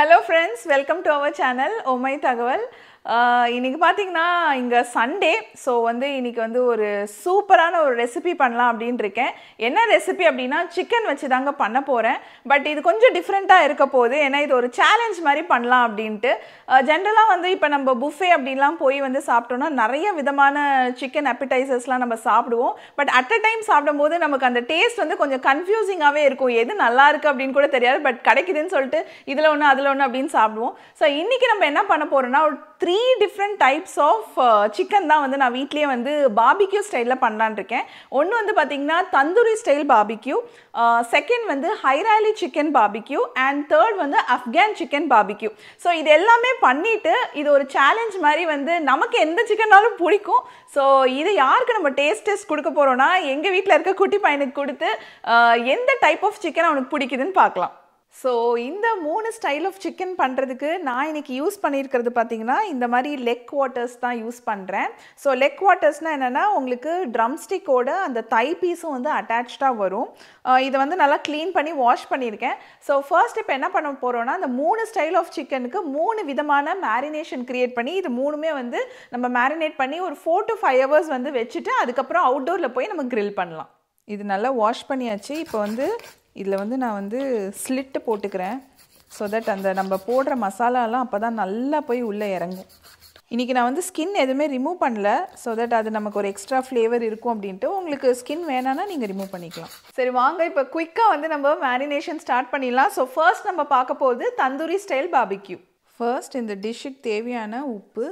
Hello friends welcome to our channel ஒமை தகவல் ஆஹ் இன்னைக்கு பார்த்தீங்கன்னா இங்கே சண்டே ஸோ வந்து இன்னைக்கு வந்து ஒரு சூப்பரான ஒரு ரெசிபி பண்ணலாம் அப்படின்னு இருக்கேன் என்ன ரெசிபி அப்படின்னா சிக்கன் வச்சு தாங்க பண்ண போகிறேன் பட் இது கொஞ்சம் டிஃப்ரெண்ட்டாக இருக்க போகுது ஏன்னா இது ஒரு சேலஞ்ச் மாதிரி பண்ணலாம் அப்படின்ட்டு ஜென்ரலாக வந்து இப்போ நம்ம புஃபே அப்படின்லாம் போய் வந்து சாப்பிட்டோம்னா நிறைய விதமான சிக்கன் appetizers-லாம் நம்ம சாப்பிடுவோம் பட் அட் அ டைம் சாப்பிடும்போது நமக்கு அந்த டேஸ்ட் வந்து கொஞ்சம் கன்ஃபியூசிங்காகவே இருக்கும் எது நல்லா இருக்கு அப்படின்னு கூட தெரியாது பட் கிடைக்குதுன்னு சொல்லிட்டு இதில் ஒன்று அதில் ஒன்று அப்படின்னு சாப்பிடுவோம் ஸோ இன்னைக்கு நம்ம என்ன பண்ண போறோம்னா ஒரு three different types of chicken தான் வந்து நான் வீட்லேயே வந்து பாபிக்யூ ஸ்டைலில் பண்ணலான்னு இருக்கேன் ஒன்று வந்து பார்த்தீங்கன்னா தந்தூரி ஸ்டைல் பாபிக்யூ செகண்ட் வந்து hariyali chicken barbecue and third வந்து அஃப்கான் சிக்கன் பாபிக்யூ ஸோ இது எல்லாமே பண்ணிட்டு இது ஒரு சேலஞ்ச் மாதிரி வந்து நமக்கு எந்த சிக்கன்னாலும் பிடிக்கும் ஸோ இது யாருக்கு நம்ம டேஸ்ட் டெஸ்ட் கொடுக்க போகிறோம்னா எங்கள் வீட்டில் இருக்க குட்டி பையனுக்கு கொடுத்து ஆஹ், எந்த டைப் ஆஃப் சிக்கன் அவனுக்கு பிடிக்குதுன்னு பார்க்கலாம் ஸோ இந்த மூணு ஸ்டைல் ஆஃப் சிக்கன் பண்ணுறதுக்கு நான் இன்னைக்கு யூஸ் பண்ணியிருக்கிறது பார்த்தீங்கன்னா இந்த மாதிரி லெக் வாட்டர்ஸ் தான் யூஸ் பண்ணுறேன் ஸோ லெக் வாட்டர்ஸ்னால் என்னென்னா உங்களுக்கு ட்ரம் ஸ்டிக்கோட அந்த தை பீஸும் வந்து அட்டாச்சாக வரும் ஆஹ் இதை வந்து நல்லா க்ளீன் பண்ணி வாஷ் பண்ணியிருக்கேன் ஸோ ஃபர்ஸ்ட் இப்போ என்ன பண்ண போகிறோம்னா அந்த மூணு ஸ்டைல் ஆஃப் சிக்கனுக்கு மூணு விதமான மேரினேஷன் க்ரியேட் பண்ணி இது மூணுமே வந்து நம்ம மேரினேட் பண்ணி ஒரு ஃபோர் டு ஃபைவ் ஹவர்ஸ் வந்து வச்சுட்டு அதுக்கப்புறம் அவுட்டோரில் போய் நம்ம grill பண்ணலாம் இது நல்லா வாஷ் பண்ணியாச்சு இப்போ வந்து இதில் வந்து நான் வந்து ஸ்லிட்டு போட்டுக்கிறேன் ஸோ தட் அந்த நம்ம போடுற மசாலாலாம் அப்போ தான் நல்லா போய் உள்ளே இறங்கும் இன்றைக்கி நான் வந்து ஸ்கின் எதுவுமே ரிமூவ் பண்ணல ஸோ தட் அது நமக்கு ஒரு எக்ஸ்ட்ரா ஃப்ளேவர் இருக்கும் அப்படின்ட்டு உங்களுக்கு ஸ்கின் வேணான்னா நீங்கள் ரிமூவ் பண்ணிக்கலாம் சரி வாங்க இப்போ குயிக்காக வந்து நம்ம மேரினேஷன் ஸ்டார்ட் பண்ணிடலாம் ஸோ ஃபர்ஸ்ட் நம்ம பார்க்க போகுது தந்தூரி ஸ்டைல் பாபிக்யூ ஃபர்ஸ்ட் இந்த டிஷ்ஷுக்கு தேவையான உப்பு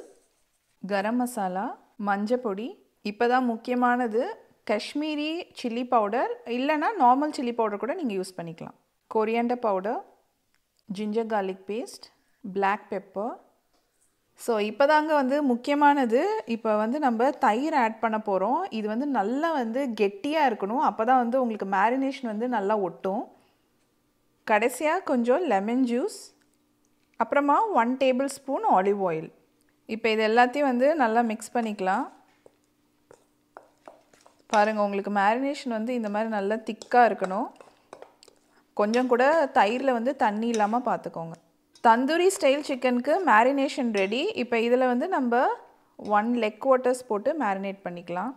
கரம் மசாலா மஞ்சள் பொடி இப்போ தான் முக்கியமானது காஷ்மீரி சில்லி பவுடர் இல்லைன்னா நார்மல் சில்லி பவுடர் கூட நீங்கள் யூஸ் பண்ணிக்கலாம் coriander powder ginger garlic paste black pepper so இப்போ தாங்க வந்து முக்கியமானது இப்போ வந்து நம்ம தயிர் ஆட் பண்ண போகிறோம் இது வந்து நல்லா வந்து கெட்டியாக இருக்கணும் அப்போ தான் வந்து உங்களுக்கு மேரினேஷன் வந்து நல்லா ஒட்டும் கடைசியாக கொஞ்சம் லெமன் ஜூஸ் அப்புறமா one tablespoon olive oil இப்போ இது எல்லாத்தையும் வந்து நல்லா மிக்ஸ் பண்ணிக்கலாம் பாருங்கள் உங்களுக்கு மேரினேஷன் வந்து இந்த மாதிரி நல்லா திக்காக இருக்கணும் கொஞ்சம் கூட தயிரில் வந்து தண்ணி இல்லாமல் பார்த்துக்கோங்க தந்தூரி ஸ்டைல் சிக்கனுக்கு மேரினேஷன் ரெடி இப்போ இதில் வந்து நம்ம ஒன் லெக் வாட்டர்ஸ் போட்டு மேரினேட் பண்ணிக்கலாம்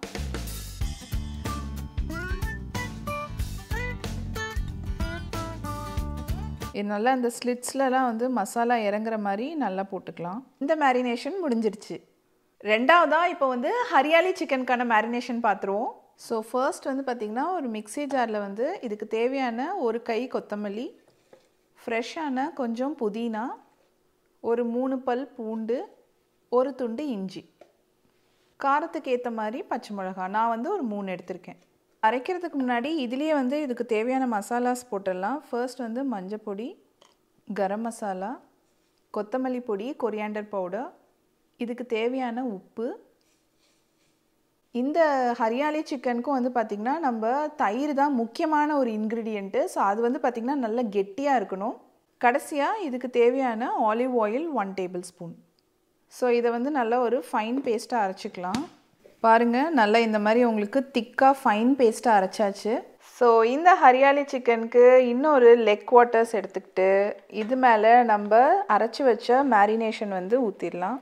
இது நல்லா இந்த ஸ்லிட்ஸ்லலாம் வந்து மசாலா இறங்குற மாதிரி நல்லா போட்டுக்கலாம் இந்த மேரினேஷன் முடிஞ்சிருச்சு ரெண்டாவதாக இப்போ வந்து ஹரியாலி சிக்கனுக்கான மேரினேஷன் பார்த்துருவோம் ஸோ ஃபர்ஸ்ட் வந்து பார்த்திங்கன்னா ஒரு மிக்ஸி ஜாரில் வந்து இதுக்கு தேவையான ஒரு கை கொத்தமல்லி ஃப்ரெஷ்ஷான கொஞ்சம் புதினா ஒரு மூணு பல் பூண்டு ஒரு துண்டு இஞ்சி காரத்துக்கு ஏற்ற மாதிரி பச்சை மிளகா நான் வந்து ஒரு மூணு எடுத்திருக்கேன் அரைக்கிறதுக்கு முன்னாடி இதுலேயே வந்து இதுக்கு தேவையான மசாலாஸ் போட்டுடலாம் ஃபர்ஸ்ட் வந்து மஞ்சள் பொடி கரம் மசாலா கொத்தமல்லி பொடி கொரியாண்டர் பவுடர் இதுக்கு தேவையான உப்பு இந்த ஹரியாலி சிக்கனுக்கும் வந்து பார்த்திங்கன்னா நம்ம தயிர் தான் முக்கியமான ஒரு இன்க்ரீடியண்ட்டு ஸோ அது வந்து பார்த்திங்கன்னா நல்லா கெட்டியாக இருக்கணும் கடைசியாக இதுக்கு தேவையான olive oil one tablespoon so இதை வந்து நல்லா ஒரு ஃபைன் பேஸ்ட்டாக அரைச்சிக்கலாம் பாருங்கள் நல்லா இந்த மாதிரி உங்களுக்கு திக்காக ஃபைன் பேஸ்ட்டாக அரைச்சாச்சு ஸோ இந்த ஹரியாலி சிக்கனுக்கு இன்னொரு லெக் வாட்டர்ஸ் எடுத்துக்கிட்டு இது மேலே நம்ம அரைச்சி வச்ச மேரினேஷன் வந்து ஊற்றிடலாம்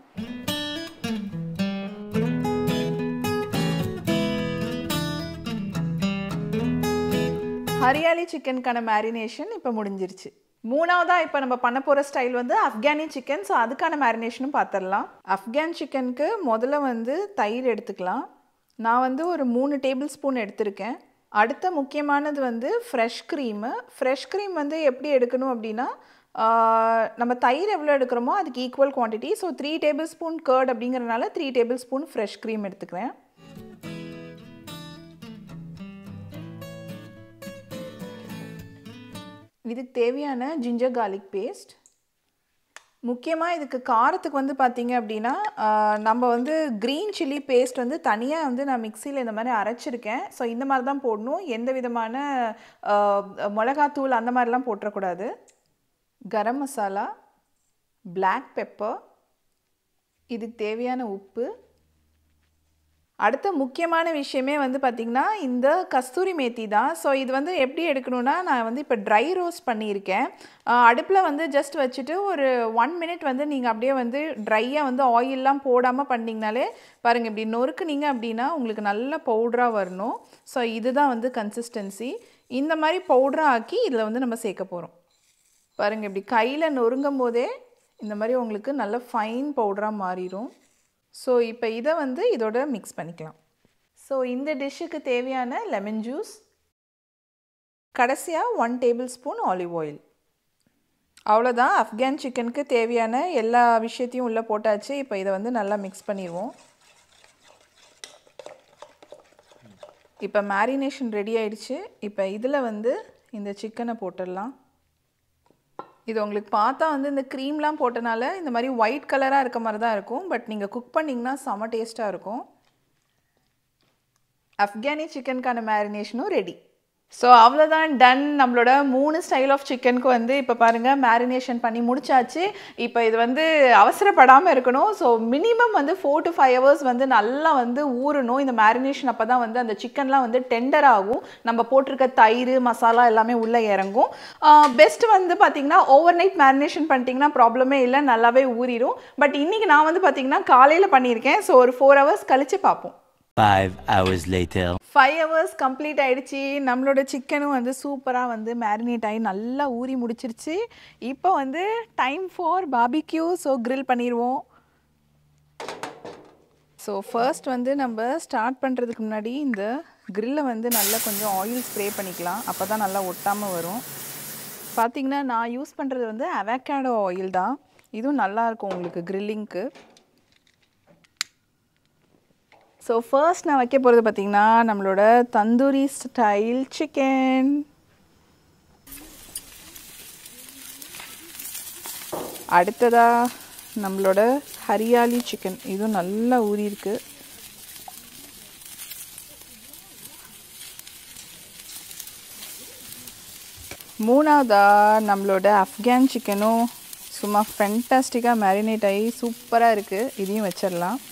ஹரியாலி சிக்கனுக்கான மேரினேஷன் இப்போ முடிஞ்சிருச்சு மூணாவதாக இப்போ நம்ம பண்ண போகிற ஸ்டைல் வந்து அஃப்கானி சிக்கன் ஸோ அதுக்கான மேரினேஷனும் பார்த்துடலாம் அஃப்கான் சிக்கனுக்கு முதல்ல வந்து தயிர் எடுத்துக்கலாம் நான் வந்து ஒரு மூணு டேபிள் ஸ்பூன் எடுத்திருக்கேன் அடுத்த முக்கியமானது வந்து ஃப்ரெஷ் க்ரீமு ஃப்ரெஷ் க்ரீம் வந்து எப்படி எடுக்கணும் அப்படின்னா ஆஹ், நம்ம தயிர் எவ்வளோ எடுக்கிறோமோ அதுக்கு equal quantity so three tablespoon curd அப்படிங்கிறனால three tablespoon fresh cream எடுத்துக்கிறேன் இதுக்கு தேவையான ஜிஞ்சர் garlic பேஸ்ட் முக்கியமாக இதுக்கு காரத்துக்கு வந்து பார்த்தீங்க அப்படின்னா ஆஹ், நம்ம வந்து க்ரீன் சில்லி பேஸ்ட் வந்து தனியாக வந்து நான் மிக்சியில் இந்த மாதிரி அரைச்சிருக்கேன் ஸோ இந்த மாதிரி தான் போடணும் எந்த விதமான ஆஹ், மிளகாத்தூள் அந்த மாதிரிலாம் போட்டுறக்கூடாது கரம் மசாலா black பெப்பர் இதுக்கு தேவையான உப்பு அடுத்த முக்கியமான விஷயமே வந்து பார்த்திங்கன்னா இந்த கஸ்தூரி மேத்தி தான் ஸோ இது வந்து எப்படி எடுக்கணும்னா நான் வந்து இப்போ ட்ரை ரோஸ்ட் பண்ணியிருக்கேன் அடுப்பில் வந்து ஜஸ்ட் வச்சுட்டு ஒரு ஒன் மினிட் வந்து நீங்கள் அப்படியே வந்து ட்ரையாக வந்து ஆயிலெலாம் போடாமல் பண்ணிங்கனாலே பாருங்கள் இப்படி நொறுக்குனீங்க அப்படின்னா உங்களுக்கு நல்ல பவுடராக வரணும் ஸோ இதுதான் வந்து கன்சிஸ்டன்சி இந்த மாதிரி பவுடராக ஆக்கி இதில் வந்து நம்ம சேர்க்க போகிறோம் பாருங்கள் இப்படி கையில் நொறுங்கும் போதே இந்த மாதிரி உங்களுக்கு நல்ல ஃபைன் பவுடராக மாறிடும் ஸோ இப்போ இதை வந்து இதோட மிக்ஸ் பண்ணிக்கலாம் ஸோ இந்த டிஷ்ஷுக்கு தேவையான லெமன் ஜூஸ் கடைசியாக one tablespoon olive oil அவ்வளோதான் அஃப்கான் சிக்கனுக்கு தேவையான எல்லா விஷயத்தையும் உள்ளே போட்டாச்சு இப்போ இதை வந்து நல்லா மிக்ஸ் பண்ணிடுவோம் இப்போ மேரினேஷன் ரெடி ஆயிடுச்சு இப்போ இதில் வந்து இந்த சிக்கனை போட்டுடலாம் இது உங்களுக்கு பார்த்தா வந்து இந்த க்ரீம்லாம் போட்டனால இந்த மாதிரி ஒயிட் கலராக இருக்க மாதிரி தான் இருக்கும் பட் நீங்கள் குக் பண்ணிங்கன்னா செம டேஸ்ட்டாக இருக்கும் அஃப்கானி சிக்கனுக்கான மேரினேஷனும் ரெடி ஸோ அவ்வளோதான் டன் நம்மளோட மூணு ஸ்டைல் ஆஃப் சிக்கனுக்கு வந்து இப்போ பாருங்கள் மேரினேஷன் பண்ணி முடிச்சாச்சு இப்போ இது வந்து அவசரப்படாமல் இருக்கணும் ஸோ மினிமம் வந்து ஃபோர் டு ஃபைவ் ஹவர்ஸ் வந்து நல்லா வந்து ஊறணும் இந்த மேரினேஷன் அப்போ தான் வந்து அந்த சிக்கன்லாம் வந்து டெண்டர் ஆகும் நம்ம போட்டிருக்க தயிர் மசாலா எல்லாமே உள்ளே இறங்கும் பெஸ்ட் வந்து பார்த்தீங்கன்னா ஓவர் நைட் மேரினேஷன் பண்ணிட்டீங்கன்னா ப்ராப்ளமே இல்லை நல்லாவே ஊறிடும் பட் இன்றைக்கி நான் வந்து பார்த்தீங்கன்னா காலையில் பண்ணியிருக்கேன் ஸோ ஒரு ஃபோர் ஹவர்ஸ் கழித்து பார்ப்போம் Five hours later. Five hours complete ஆயிடுச்சு நம்மளோட சிக்கனும் வந்து சூப்பராக வந்து மேரினேட் ஆகி நல்லா ஊறி முடிச்சிருச்சு இப்போ வந்து time for barbecue so grill பண்ணிடுவோம் ஸோ ஃபர்ஸ்ட் வந்து நம்ம ஸ்டார்ட் பண்ணுறதுக்கு முன்னாடி இந்த grill-அ வந்து நல்லா கொஞ்சம் ஆயில் ஸ்ப்ரே பண்ணிக்கலாம் அப்போ தான் நல்லா ஒட்டாமல் வரும் பார்த்தீங்கன்னா நான் யூஸ் பண்ணுறது வந்து அவகேடோ ஆயில் தான் இதுவும் நல்லாயிருக்கும் உங்களுக்கு கிரில்லிங்க்கு ஸோ ஃபர்ஸ்ட் நான் வைக்க போகிறது பார்த்தீங்கன்னா நம்மளோட தந்தூரி ஸ்டைல் சிக்கன் அடுத்ததா நம்மளோட ஹரியாலி சிக்கன் இதுவும் நல்லா ஊறி இருக்கு மூணாவதா நம்மளோட அஃப்கான் சிக்கனும் சும்மா ஃபென்டாஸ்டிக்காக மேரினேட் ஆகி சூப்பராக இருக்குது இதையும் வச்சிடலாம்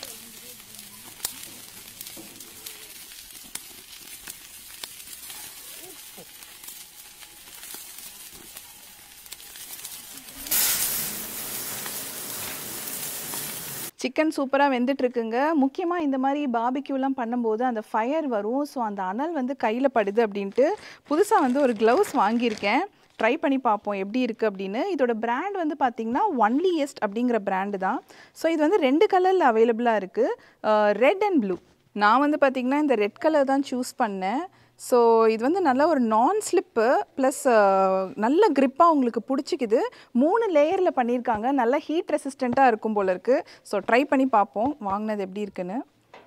சிக்கன் சூப்பராக வெந்துட்டுருக்குங்க முக்கியமாக இந்த மாதிரி பாபிக்யூலாம் பண்ணும்போது அந்த ஃபயர் வரும் ஸோ அந்த அனல் வந்து கையில் படுது அப்படின்ட்டு புதுசாக வந்து ஒரு க்ளவுஸ் வாங்கியிருக்கேன் ட்ரை பண்ணி பார்ப்போம் எப்படி இருக்குது அப்படின்னு இதோட பிராண்ட் வந்து பார்த்திங்கன்னா ஒன்லியஸ்ட் அப்படிங்கிற பிராண்டு தான் ஸோ இது வந்து ரெண்டு கலரில் அவைலபிளாக இருக்குது ரெட் அண்ட் ப்ளூ நான் வந்து பார்த்திங்கன்னா இந்த ரெட் கலர் தான் சூஸ் பண்ணேன் ஸோ இது வந்து நல்ல ஒரு நான் ஸ்லிப்பு ப்ளஸ் நல்ல க்ரிப்பாக உங்களுக்கு பிடிச்சிக்குது மூணு லேயரில் பண்ணியிருக்காங்க நல்ல ஹீட் ரெசிஸ்டண்ட்டாக இருக்கும் போல இருக்குது ஸோ ட்ரை பண்ணி பார்ப்போம் வாங்கினது எப்படி இருக்குன்னு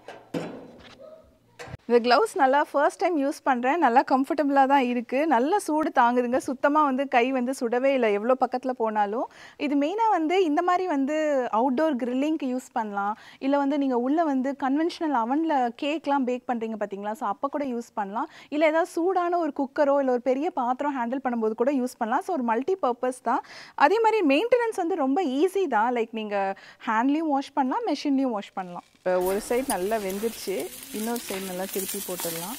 இந்த க்ளவுஸ் நல்லா ஃபர்ஸ்ட் டைம் யூஸ் பண்ணுறேன் நல்லா கம்ஃபர்டபுளாக தான் இருக்குது நல்ல சூடு தாங்குதுங்க சுத்தமாக வந்து கை வந்து சுடவே இல்லை எவ்வளோ பக்கத்தில் போனாலும் இது மெயினாக வந்து இந்த மாதிரி வந்து அவுட்டோர் கிரில்லிங்க்கு யூஸ் பண்ணலாம் இல்லை வந்து நீங்கள் உள்ளே வந்து கன்வென்ஷனல் அவனில் கேக்லாம் பேக் பண்ணுறீங்க பார்த்தீங்களா ஸோ அப்போ கூட யூஸ் பண்ணலாம் இல்லை ஏதாவது சூடான ஒரு குக்கரோ இல்லை ஒரு பெரிய பாத்திரம் ஹேண்டில் பண்ணும்போது கூட யூஸ் பண்ணலாம் ஸோ ஒரு மல்டி பர்பஸ் தான் அதே மாதிரி மெயின்டெனன்ஸ் வந்து ரொம்ப ஈஸி தான் லைக் நீங்கள் ஹேண்ட்லேயும் வாஷ் பண்ணலாம் மெஷின்லேயும் வாஷ் பண்ணலாம் இப்போ ஒரு சைடு நல்லா வெந்துருச்சு இன்னொரு சைடு நல்லா திருப்பி போட்டுடலாம்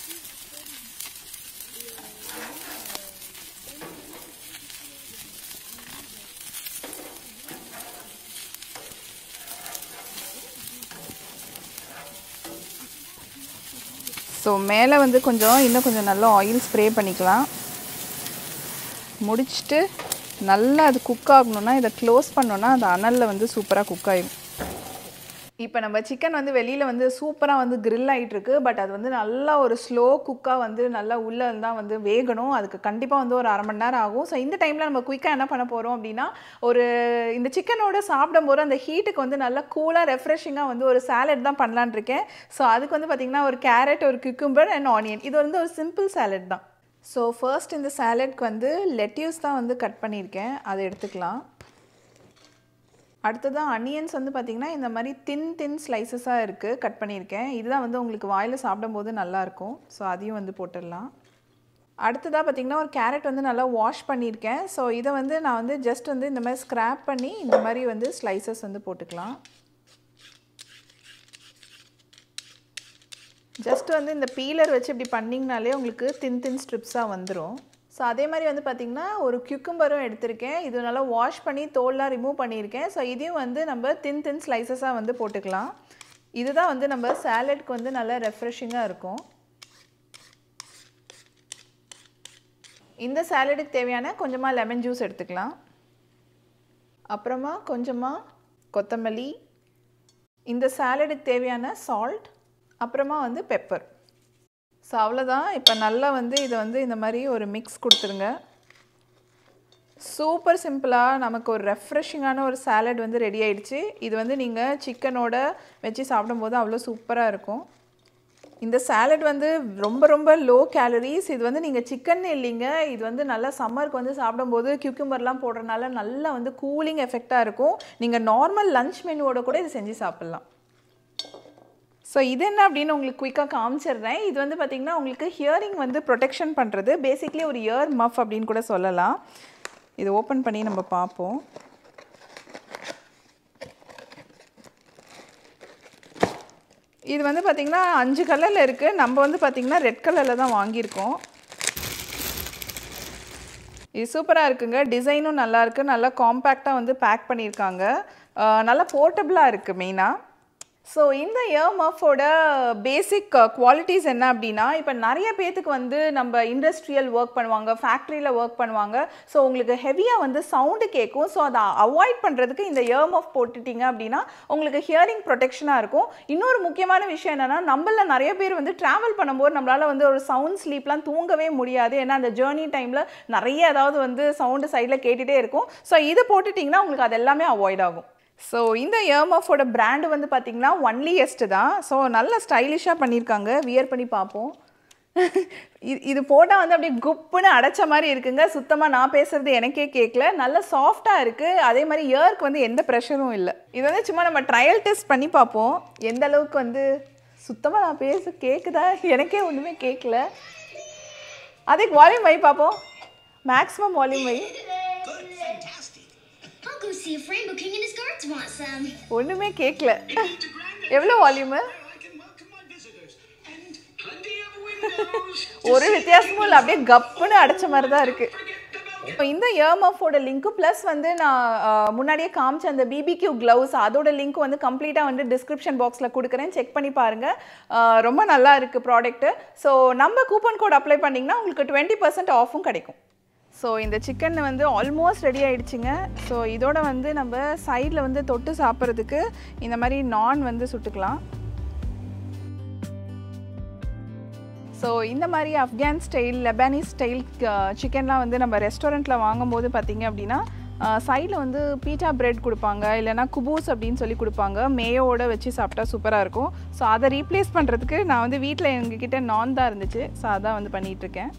ஸோ மேலே வந்து கொஞ்சம் இன்னும் கொஞ்சம் நல்லா ஆயில் ஸ்ப்ரே பண்ணிக்கலாம் முடிச்சுட்டு நல்லா அது குக் ஆகணும்னா இதை க்ளோஸ் பண்ணோன்னா அந்த அனலில் வந்து சூப்பராக குக் ஆயிடும் இப்போ நம்ம சிக்கன் வந்து வெளியில் வந்து சூப்பராக வந்து grill ஆயிட்டு இருக்கு பட் அது வந்து நல்லா ஒரு ஸ்லோ குக்காக வந்து நல்லா உள்ளே தான் வந்து வேகணும் அதுக்கு கண்டிப்பாக வந்து ஒரு அரை மணி நேரம் ஆகும் ஸோ இந்த டைமில் நம்ம குயிக்காக என்ன பண்ண போகிறோம் அப்படின்னா ஒரு இந்த சிக்கனோட சாப்பிடும்போது அந்த ஹீட்டுக்கு வந்து நல்லா கூலாக ரெஃப்ரெஷிங்காக வந்து ஒரு சாலட் தான் பண்ணலான்னு இருக்கேன் ஸோ அதுக்கு வந்து பார்த்திங்கன்னா ஒரு கேரட் ஒரு குக்கும்பர் அண்ட் ஆனியன் இது வந்து ஒரு சிம்பிள் சாலட் தான் ஸோ ஃபர்ஸ்ட் இந்த சாலட்க்கு வந்து லெட்யூஸ் தான் வந்து கட் பண்ணியிருக்கேன் அதை எடுத்துக்கலாம் அடுத்ததாக அனியன்ஸ் வந்து பார்த்திங்கன்னா இந்த மாதிரி தின் தின் ஸ்லைசஸாக இருக்குது கட் பண்ணியிருக்கேன் இதுதான் வந்து உங்களுக்கு வாயில் சாப்பிடும்போது நல்லாயிருக்கும் ஸோ அதையும் வந்து போட்டுடலாம் அடுத்ததாக பார்த்திங்கன்னா ஒரு கேரட் வந்து நல்லா வாஷ் பண்ணியிருக்கேன் ஸோ இதை வந்து நான் வந்து ஜஸ்ட் வந்து இந்த மாதிரி ஸ்க்ராப் பண்ணி இந்த மாதிரி வந்து ஸ்லைசஸ் வந்து போட்டுக்கலாம் ஜஸ்ட் வந்து இந்த பீலர் வச்சு இப்படி பண்ணிங்கனாலே உங்களுக்கு தின் தின் ஸ்ட்ரிப்ஸாக வந்துடும் ஸோ அதே மாதிரி வந்து பார்த்திங்கன்னா ஒரு கியூக்கம்பரும் எடுத்திருக்கேன் இது நல்லா வாஷ் பண்ணி தோல்லாம் ரிமூவ் பண்ணியிருக்கேன் ஸோ இதையும் வந்து நம்ம தின் தின் ஸ்லைசஸாக வந்து போட்டுக்கலாம் இதுதான் வந்து நம்ம சாலட்க்கு வந்து நல்லா ரெஃப்ரெஷிங்காக இருக்கும் இந்த சாலடுக்கு தேவையான கொஞ்சமாக லெமன் ஜூஸ் எடுத்துக்கலாம் அப்புறமா கொஞ்சமாக கொத்தமல்லி இந்த சாலடுக்கு தேவையான சால்ட் அப்புறமா வந்து பெப்பர் ஸோ அவ்வளோதான் இப்போ நல்லா வந்து இதை வந்து இந்த மாதிரி ஒரு மிக்ஸ் கொடுத்துருங்க சூப்பர் சிம்பிளாக நமக்கு ஒரு ரெஃப்ரெஷிங்கான ஒரு சாலட் வந்து ரெடி ஆயிடுச்சு இது வந்து நீங்கள் சிக்கனோட வச்சு சாப்பிடும்போது அவ்வளோ சூப்பராக இருக்கும் இந்த சாலட் வந்து ரொம்ப ரொம்ப லோ கேலரிஸ் இது வந்து நீங்கள் சிக்கன் இல்லைங்க இது வந்து நல்லா சம்மருக்கு வந்து சாப்பிடும்போது கியூக்கும்பர்லாம் போடுறதுனால நல்லா வந்து கூலிங் எஃபெக்டாக இருக்கும் நீங்கள் நார்மல் லஞ்ச் மெனுவோட கூட இது செஞ்சு சாப்பிட்லாம் ஸோ இது என்ன அப்படின்னு உங்களுக்கு குயிக்காக காமிச்சிடுறேன் இது வந்து பார்த்திங்கன்னா உங்களுக்கு ஹியரிங் வந்து ப்ரொடெக்ஷன் பண்ணுறது பேசிக்லி ஒரு இயர் மஃப் அப்படின்னு கூட சொல்லலாம் இது ஓப்பன் பண்ணி நம்ம பார்ப்போம் இது வந்து பார்த்திங்கன்னா அஞ்சு கலரில் இருக்குது நம்ம வந்து பார்த்திங்கன்னா ரெட் கலரில் தான் வாங்கியிருக்கோம் இது சூப்பராக இருக்குங்க டிசைனும் நல்லா இருக்கு நல்லா காம்பேக்டாக வந்து பேக் பண்ணியிருக்காங்க அஹ் நல்லா போர்ட்டபுளாக இருக்குது மெயினாக ஸோ இந்த இயர் மஃபோட பேசிக் குவாலிட்டிஸ் என்ன அப்படின்னா இப்போ நிறைய பேத்துக்கு வந்து நம்ம இண்டஸ்ட்ரியல் ஒர்க் பண்ணுவாங்க ஃபேக்ட்ரியில் ஒர்க் பண்ணுவாங்க ஸோ உங்களுக்கு ஹெவியாக வந்து சவுண்டு கேட்கும் ஸோ அதை அவாய்ட் பண்ணுறதுக்கு இந்த இயர் மஃப் போட்டுட்டீங்க அப்படின்னா உங்களுக்கு ஹியரிங் ப்ரொடெக்ஷனாக இருக்கும் இன்னொரு முக்கியமான விஷயம் என்னென்னா நம்மள நிறைய பேர் வந்து ட்ராவல் பண்ணும்போது நம்மளால் வந்து ஒரு சவுண்ட் ஸ்லீப்லாம் தூங்கவே முடியாது ஏன்னா அந்த ஜேர்னி டைமில் நிறைய ஏதாவது வந்து சவுண்டு சைடில் கேட்டுகிட்டே இருக்கும் ஸோ இது போட்டுட்டிங்கன்னா உங்களுக்கு அது எல்லாமே அவாய்ட் ஆகும் ஸோ இந்த இயர்மஃபோட பிராண்டு வந்து பார்த்தீங்கன்னா ஒன்லி எஸ்ட் தான் ஸோ நல்ல ஸ்டைலிஷாக பண்ணியிருக்காங்க வியர் பண்ணி பார்ப்போம் இது இது போட்டால் வந்து அப்படியே குப்புன்னு அடைச்ச மாதிரி இருக்குங்க சுத்தமாக நான் பேசுறது எனக்கே கேட்கல நல்ல சாஃப்டாக இருக்குது அதே மாதிரி இயர்க்கு வந்து எந்த ப்ரெஷரும் இல்லை இது வந்து சும்மா நம்ம ட்ரையல் டெஸ்ட் பண்ணி பார்ப்போம் எந்த அளவுக்கு வந்து சுத்தமாக நான் பேச கேட்குதா எனக்கே ஒன்றுமே கேட்கல அதுக்கு வால்யூம் வை பார்ப்போம் மேக்ஸிமம் வால்யூம் வை Good, fantastic. I'll go see if Rainbow King and his guards want some. ஒன்றுமே கேட்கல எவ்வளோ volume I can welcome my visitors and plenty of windows. ஒரு வித்தியாசமும் இல்லை அப்படியே கப்புன்னு அடைச்ச மாதிரி தான் இருக்கு இப்போ இந்த இயர்மஃபோட லிங்க்கு ப்ளஸ் வந்து நான் அஹ், முன்னாடியே காமிச்ச அந்த பிபிக்யூ க்ளவுஸ் அதோட லிங்க் வந்து கம்ப்ளீட்டாக வந்து டிஸ்கிரிப்ஷன் பாக்ஸில் கொடுக்குறேன் செக் பண்ணி பாருங்கள் அஹ், ரொம்ப நல்லா இருக்குது ப்ராடக்ட்டு ஸோ நம்ம கூப்பன் கோட் அப்ளை பண்ணிங்கன்னா உங்களுக்கு டுவெண்ட்டி பர்சன்ட் ஆஃபும் கிடைக்கும் ஸோ இந்த சிக்கன் வந்து ஆல்மோஸ்ட் ரெடி ஆயிடுச்சுங்க ஸோ இதோட வந்து நம்ம சைடில் வந்து தொட்டு சாப்பிட்றதுக்கு இந்த மாதிரி நான் வந்து சுட்டுக்கலாம் ஸோ இந்த மாதிரி ஆப்கான் ஸ்டைல் லெபானிஸ் ஸ்டைல் சிக்கன்லாம் வந்து நம்ம ரெஸ்டாரண்ட்டில் வாங்கும்போது பார்த்தீங்க அப்படின்னா சைடில் வந்து பீட்டா பிரெட் கொடுப்பாங்க இல்லைனா குபூஸ் அப்படின்னு சொல்லி கொடுப்பாங்க மேயோட வச்சு சாப்பிட்டா சூப்பராக இருக்கும் ஸோ அதை ரீப்ளேஸ் பண்ணுறதுக்கு நான் வந்து வீட்டில் எங்ககிட்ட நான் தான் இருந்துச்சு ஸோ அதான் வந்து பண்ணிகிட்ருக்கேன்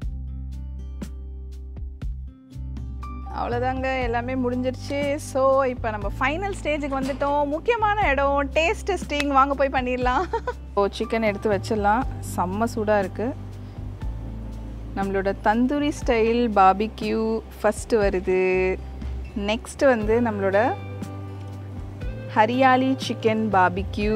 அவ்வளோதாங்க எல்லாமே முடிஞ்சிருச்சு ஸோ இப்போ நம்ம ஃபைனல் ஸ்டேஜுக்கு வந்துட்டோம் முக்கியமான இடம் டேஸ்ட் டெஸ்டிங் வாங்க போய் பண்ணிடலாம் ஓ சிக்கன் எடுத்து வச்சிடலாம் செம்ம சூடாக இருக்குது நம்மளோட தந்தூரி ஸ்டைல் பாபிக்யூ ஃபஸ்ட்டு வருது நெக்ஸ்ட் வந்து நம்மளோட ஹரியாலி சிக்கன் பாபிக்யூ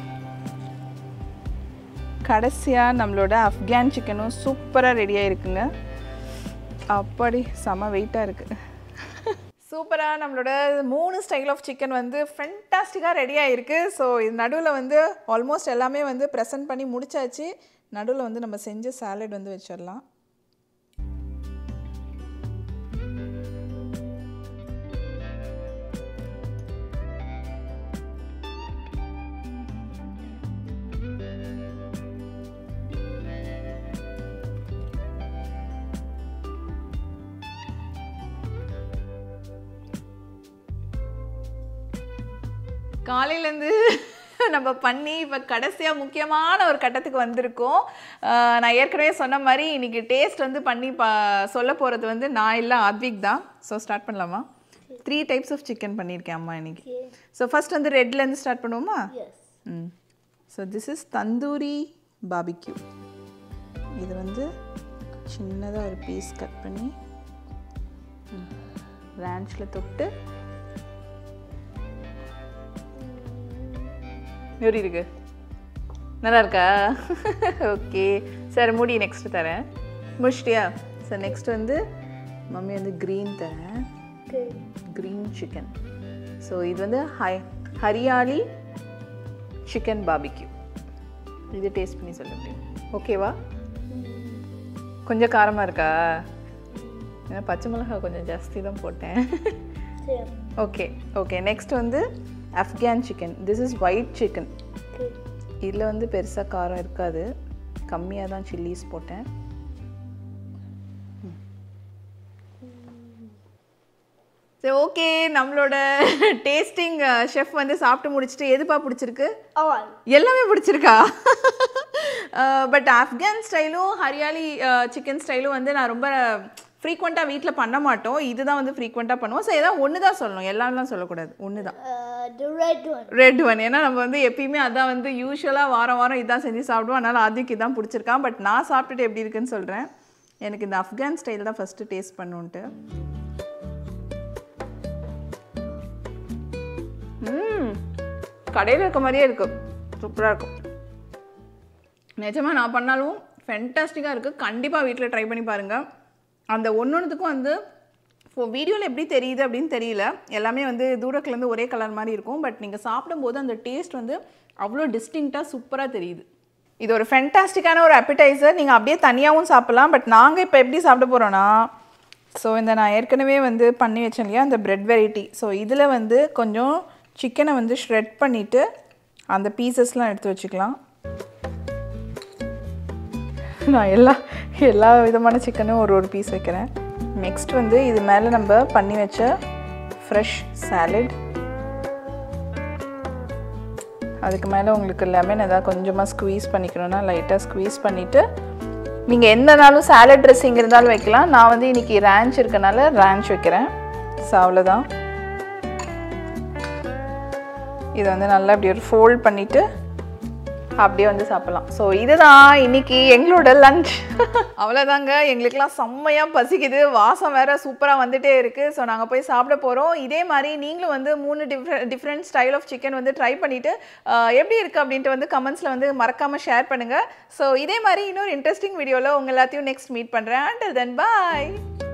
கடைசியாக நம்மளோட ஆப்கான் சிக்கனும் சூப்பராக ரெடியாக இருக்குங்க அப்படி செம வெயிட்டாக இருக்குது சூப்பராக நம்மளோட மூணு ஸ்டைல் ஆஃப் சிக்கன் வந்து ஃபென்டாஸ்டிக்காக ரெடி ஆகிருக்கு ஸோ இது நடுவில் வந்து ஆல்மோஸ்ட் எல்லாமே வந்து ப்ரெசென்ட் பண்ணி முடிச்சாச்சு நடுவில் வந்து நம்ம செஞ்ச சாலட் வந்து வச்சிடலாம் காலையிலேருந்து நம்ம பண்ணி இப்போ கடைசியாக முக்கியமான ஒரு கட்டத்துக்கு வந்திருக்கோம் ஆஹ் நான் ஏற்கனவே சொன்ன மாதிரி இன்னைக்கு டேஸ்ட் வந்து பண்ணி பா சொல்ல போகிறது வந்து நான் இல்லை ஆத்விக் தான் ஸோ ஸ்டார்ட் பண்ணலாமா த்ரீ டைப்ஸ் ஆஃப் சிக்கன் பண்ணியிருக்கேன் அம்மா இன்னைக்கு ஸோ ஃபர்ஸ்ட் வந்து ரெட்லேருந்து ஸ்டார்ட் பண்ணுவோமா ம் so this is tandoori barbecue இது வந்து சின்னதாக ஒரு பீஸ் கட் பண்ணி ரேன்ச்சில் தொட்டு எப்படி இருக்கு நல்லா இருக்கா ஓகே சரி மூடி நெக்ஸ்ட் தரேன் முடிச்சிட்டியா சார் நெக்ஸ்ட் வந்து மம்மி வந்து க்ரீன் தரேன் க்ரீன் சிக்கன் ஸோ இது வந்து ஹை ஹரியாலி சிக்கன் பாபிக்யூ இது டேஸ்ட் பண்ணி சொல்ல முடியும் ஓகேவா கொஞ்சம் காரமாக இருக்கா ஏன்னா பச்சை மிளகாய் கொஞ்சம் ஜாஸ்தி தான் போட்டேன் ஓகே ஓகே நெக்ஸ்ட் வந்து Afghan chicken this is white chicken இதில் வந்து பெருசாக காரம் இருக்காது கம்மியாக தான் சில்லிஸ் போட்டேன் சரி ஓகே நம்மளோட டேஸ்டிங் ஷெஃப் வந்து சாப்பிட்டு முடிச்சுட்டு எதுப்பா பிடிச்சிருக்கு எல்லாமே பிடிச்சிருக்கா பட் ஆப்கான் ஸ்டைலும் ஹரியாலி சிக்கன் ஸ்டைலும் வந்து நான் ரொம்ப ஃப்ரீக்வெண்ட்டாக வீட்டில் பண்ண மாட்டோம் இதுதான் வந்து ஃப்ரீக்வெண்ட்டாக பண்ணுவோம் ஸோ ஏதாவது ஒன்று தான் சொல்லணும் எல்லாம்லாம் சொல்லக்கூடாது ஒன்று தான் Uh, the red one. Red one ஏன்னா நம்ம வந்து எப்பயுமே அதான் வந்து யூஸ்வலாக வாரம் வாரம் இதான் செஞ்சு சாப்பிடுவோம் அதனால் அதுக்கு இதான் பிடிச்சிருக்கான் பட் நான் சாப்பிட்டுட்டு எப்படி இருக்குன்னு சொல்கிறேன் எனக்கு இந்த அஃப்கான் ஸ்டைல் தான் ஃபஸ்ட்டு டேஸ்ட் பண்ணுன்ட்டு ம் கடையில் இருக்க மாதிரியே இருக்கு சூப்பராக இருக்கும் நிஜமாக நான் பண்ணாலும் ஃபென்டாஸ்டிக்காக இருக்குது கண்டிப்பாக வீட்டில் ட்ரை பண்ணி பாருங்கள் அந்த ஒன்றொன்றுத்துக்கும் வந்து இப்போ வீடியோவில் எப்படி தெரியுது அப்படின்னு தெரியல எல்லாமே வந்து தூரத்துலேருந்து ஒரே கலர் மாதிரி இருக்கும் பட் நீங்கள் சாப்பிடும்போது அந்த டேஸ்ட் வந்து அவ்வளோ டிஸ்டிங்க்டாக சூப்பராக தெரியுது இது ஒரு ஃபென்டாஸ்டிக்கான ஒரு appetizer நீங்கள் அப்படியே தனியாகவும் சாப்பிட்லாம் பட் நாங்கள் இப்போ எப்படி சாப்பிட போகிறோன்னா ஸோ இந்த நான் ஏற்கனவே வந்து பண்ணி வச்சேன் இல்லையா அந்த பிரெட் வெரைட்டி ஸோ இதில் வந்து கொஞ்சம் சிக்கனை வந்து ஷ்ரெட் பண்ணிவிட்டு அந்த பீசஸ்லாம் எடுத்து வச்சுக்கலாம் நான் எல்லா எல்லா விதமான சிக்கனும் ஒரு ஒரு பீஸ் வைக்கிறேன் நெக்ஸ்ட் வந்து இது மேலே நம்ம பண்ணி வச்ச ஃப்ரெஷ் சாலட் அதுக்கு மேலே உங்களுக்கு லெமன் ஏதாவது கொஞ்சமாக ஸ்குவீஸ் பண்ணிக்கணும்னா லைட்டாக ஸ்குவீஸ் பண்ணிவிட்டு நீங்கள் எந்த நாளும் சாலட் ட்ரெஸ்ஸிங் இருந்தாலும் வைக்கலாம் நான் வந்து இன்றைக்கி ரேஞ்ச் இருக்கனால ரேஞ்ச் வைக்கிறேன் ஸோ அவ்வளோதான் இதை வந்து நல்லா இப்படி ஒரு ஃபோல்ட் பண்ணிவிட்டு அப்படியே வந்து சாப்பிடலாம் ஸோ இதுதான் இன்னைக்கு எங்களோட லஞ்ச் அவ்வளோதாங்க எங்களுக்கெல்லாம் செம்மையாக பசிக்குது வாசம் வேற சூப்பராக வந்துட்டே இருக்குது ஸோ நாங்கள் போய் சாப்பிட போகிறோம் இதே மாதிரி நீங்களும் வந்து மூணு different different style of chicken வந்து ட்ரை பண்ணிவிட்டு எப்படி இருக்குது அப்படின்ட்டு வந்து கமெண்ட்ஸில் வந்து மறக்காமல் ஷேர் பண்ணுங்கள் ஸோ இதே மாதிரி இன்னொரு இன்ட்ரெஸ்டிங் வீடியோவில் உங்கள் எல்லாத்தையும் நெக்ஸ்ட் மீட் பண்ணுறேன் அண்டர் தென் பாய்